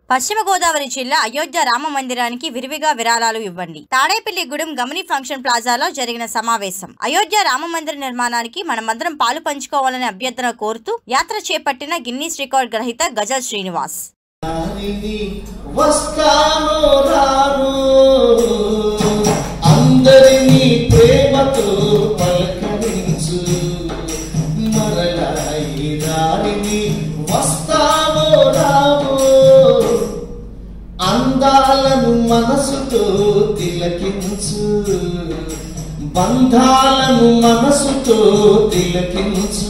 పశ్చిమ గోదావరి జిల్లా అయోధ్య రామ మందిరానికి విరివిగా విరాళాలు ఇవ్వండి తాడేపల్లిగూడెం గమని ఫంక్షన్ ప్లాజాలో జరిగిన సమావేశం అయోధ్య రామ మందిర నిర్మాణానికి మనమందరం పాలు పంచుకోవాలనే అభ్యర్థన కోరుతూ యాత్ర చేపట్టిన గిన్నీస్ రికార్డ్ గ్రహీత గజల్ శ్రీనివాస్ దారిని వస్తాను రాను అందరినీ ప్రేమతో పలకరించు మరలా ఈ దారిని వస్తావో రావో అందాలను మనసుతో తిలకించు బంధాలను మనసుతో తిలకించు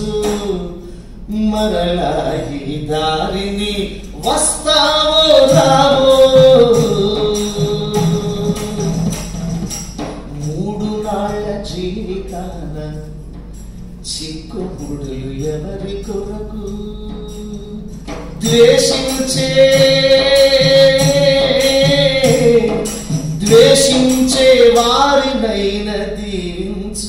మరలా ఈ దారిని వస్తావో రావో మూడు నాళ్ళ జీవితాన చిక్కుముడులు ఎవరి కొరకు ద్వేషించే ద్వేషించే వారినైన దీవించు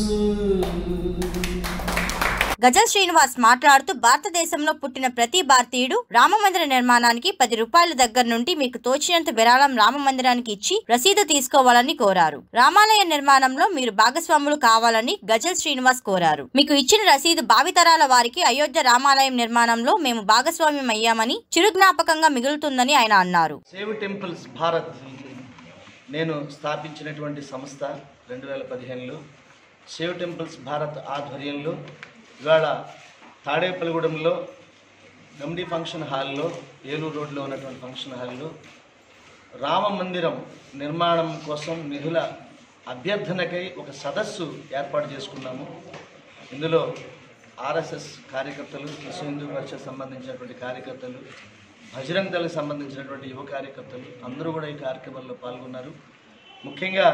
గజల్ శ్రీనివాస్ మాట్లాడుతూ భారతదేశంలో పుట్టిన ప్రతి భారతీయుడు రామ మందిర నిర్మాణానికి పది రూపాయల దగ్గర నుండి మీకు తోచినంత విరాళం రామ మందిరానికి ఇచ్చి రసీదు తీసుకోవాలని కోరారు రామాలయ నిర్మాణంలో మీరు భాగస్వాములు కావాలని గజల్ శ్రీనివాస్ కోరారు మీకు ఇచ్చిన రసీదు భావితరాల వారికి అయోధ్య రామాలయం నిర్మాణంలో మేము భాగస్వామ్యం అయ్యామని చిరుజ్ఞాపకంగా మిగులుతుందని ఆయన అన్నారు సేవ్ టెంపుల్స్ భారత్ నేను స్థాపించినటువంటి సంస్థ రెండు వేల పదిహేనులో సేవ్ టెంపుల్స్ భారత్ ఆధ్వర్యంలో ఇవాళ తాడేపల్లిగూడెంలో గమ్డి ఫంక్షన్ హాల్లో ఏలూరు రోడ్లో ఉన్నటువంటి ఫంక్షన్ హాల్లో రామ మందిరం నిర్మాణం కోసం నిధుల అభ్యర్థనకై ఒక సదస్సు ఏర్పాటు చేసుకున్నాము ఇందులో ఆర్ఎస్ఎస్ కార్యకర్తలు విశ్వ హిందూ పరిషత్ సంబంధించినటువంటి కార్యకర్తలు బజరంగ్ దళకు సంబంధించినటువంటి యువ కార్యకర్తలు అందరూ కూడా ఈ కార్యక్రమంలో పాల్గొన్నారు ముఖ్యంగా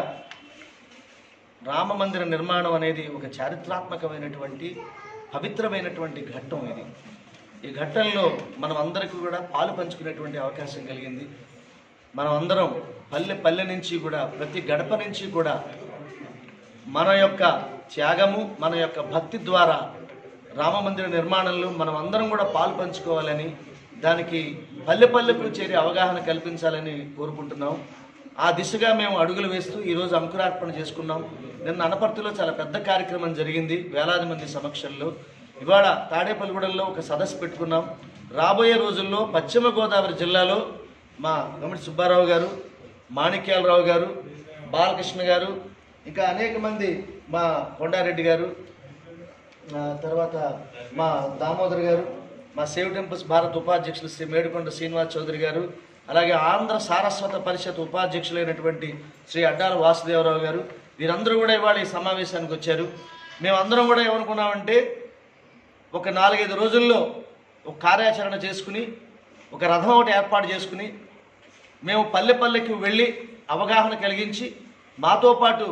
రామ మందిర నిర్మాణం అనేది ఒక చారిత్రాత్మకమైనటువంటి పవిత్రమైనటువంటి ఘట్టం ఇది ఈ ఘట్టంలో మనం అందరికీ కూడా పాలు పంచుకునేటువంటి అవకాశం కలిగింది మనం అందరం పల్లె పల్లె నుంచి కూడా ప్రతి గడప నుంచి కూడా మన యొక్క త్యాగము మన యొక్క భక్తి ద్వారా రామ మందిర నిర్మాణంలో మనం అందరం కూడా పాలు పంచుకోవాలని దానికి పల్లె పల్లెకు చేరి అవగాహన కల్పించాలని కోరుకుంటున్నాం ఆ దిశగా మేము అడుగులు వేస్తూ ఈరోజు అంకురార్పణ చేసుకున్నాం నిన్న అనపర్తిలో చాలా పెద్ద కార్యక్రమం జరిగింది వేలాది మంది సమక్షంలో ఇవాళ తాడేపల్లిగూడెంలో ఒక సదస్సు పెట్టుకున్నాం రాబోయే రోజుల్లో పశ్చిమ గోదావరి జిల్లాలో మా గమిడి సుబ్బారావు గారు మాణిక్యాలరావు గారు బాలకృష్ణ గారు ఇంకా అనేక మంది మా కొండారెడ్డి గారు ఆ, తర్వాత మా దామోదర్ గారు మా సేవ్ టెంపుల్స్ భారత్ ఉపాధ్యక్షులు శ్రీ మేడుకొండ శ్రీనివాస్ చౌదరి గారు అలాగే ఆంధ్ర సారస్వత పరిషత్ ఉపాధ్యక్షులైనటువంటి శ్రీ అడ్డాల వాసుదేవరావు గారు వీరందరూ కూడా ఇవాళ ఈ సమావేశానికి వచ్చారు మేమందరం కూడా ఏమనుకున్నామంటే ఒక నాలుగైదు రోజుల్లో ఒక కార్యాచరణ చేసుకుని ఒక రథం ఒకటి ఏర్పాటు చేసుకుని మేము పల్లె పల్లెకి వెళ్ళి అవగాహన కలిగించి మాతో పాటు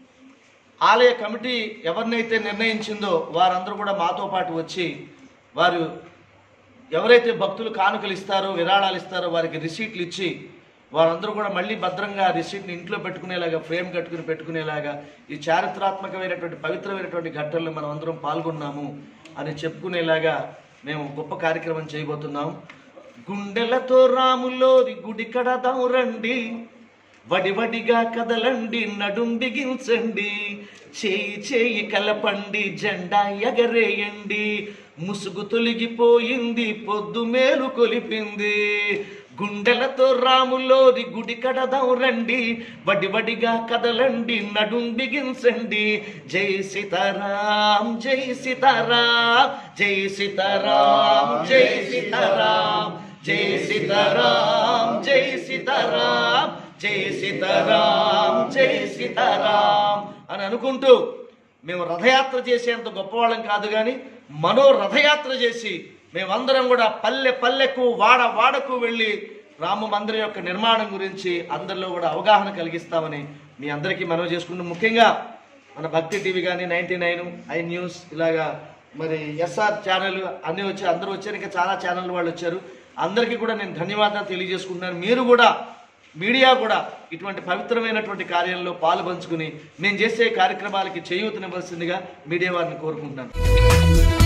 ఆలయ కమిటీ ఎవరినైతే నిర్ణయించిందో వారందరూ కూడా మాతో పాటు వచ్చి వారు ఎవరైతే భక్తులు కానుకలు ఇస్తారో విరాళాలు ఇస్తారో వారికి రిసీట్లు ఇచ్చి వారందరూ కూడా మళ్ళీ భద్రంగా ఆ రిసీట్ని ఇంట్లో పెట్టుకునేలాగా ఫ్రేమ్ కట్టుకుని పెట్టుకునేలాగా ఈ చారిత్రాత్మకమైనటువంటి పవిత్రమైనటువంటి ఘట్టంలో మనం అందరం పాల్గొన్నాము అని చెప్పుకునేలాగా మేము గొప్ప కార్యక్రమం చేయబోతున్నాం గుండెలతో రాములోరి గుడి కడదాం రండి వడివడిగా కదలండి నడుం బిగించండి చేయి చేయి కలపండి జెండా ఎగరేయండి ముసుగు తొలగిపోయింది పొద్దు మేలు కొలిపింది గుండెలతో రాములోరి గుడి కడదాం రండి వడివడిగా కదలండి నడుం బిగించండి జై సీతారాం జై సీతారాం జై సీతారాం జై సీతారాం జై సీతారాం జై సీతారాం జై సీతారాం జై సీతారాం అని అనుకుంటూ మేము రథయాత్ర చేసేంత గొప్పవాళ్ళం కాదు కానీ మనో రథయాత్ర చేసి మేమందరం కూడా పల్లె పల్లెకు వాడ వాడకు వెళ్ళి రామ మందిరం యొక్క నిర్మాణం గురించి అందరిలో కూడా అవగాహన కలిగిస్తామని మీ అందరికీ మనవి చేసుకుంటూ ముఖ్యంగా మన భక్తి టీవీ కానీ నైన్టీ నైన్ ఐ న్యూస్ ఇలాగా మరి ఎస్ఆర్ ఛానల్ అన్నీ వచ్చి అందరూ వచ్చారు ఇంకా చాలా ఛానల్ వాళ్ళు వచ్చారు అందరికీ కూడా నేను ధన్యవాదాలు తెలియజేసుకుంటున్నాను మీరు కూడా మీడియా కూడా ఇటువంటి పవిత్రమైనటువంటి కార్యంలో పాలు పంచుకుని మేము చేసే కార్యక్రమాలకి చేయూతనివ్వాల్సిందిగా మీడియా వారిని కోరుకుంటున్నాను